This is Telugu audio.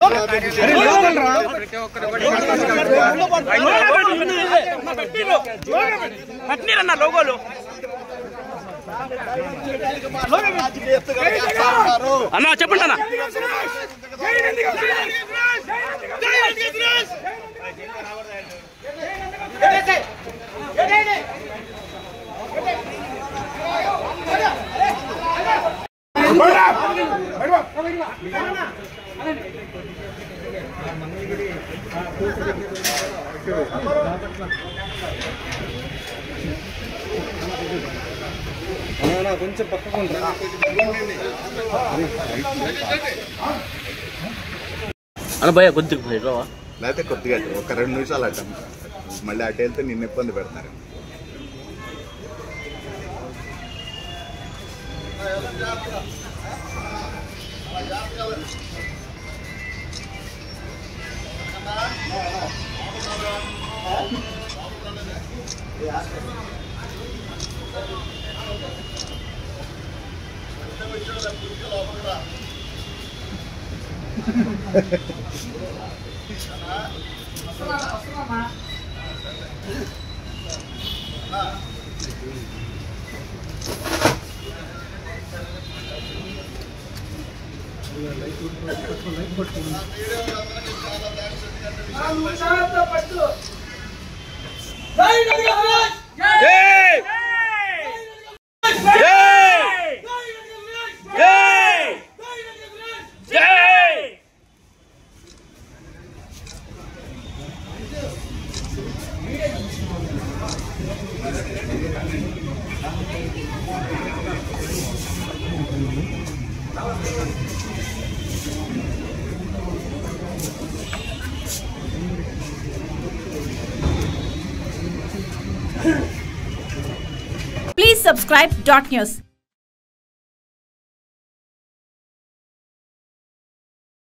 కట్టిరన్న లోగోలు అన్న చెప్పండి అన్న అన్న భయ కొద్దిగా భయ లేకపోతే కొద్దిగా అటు ఒక రెండు నిమిషాలు అడ్డం మళ్ళీ అటు వెళ్తే నిన్ను ఇబ్బంది పెడతారు Please subscribe dot news.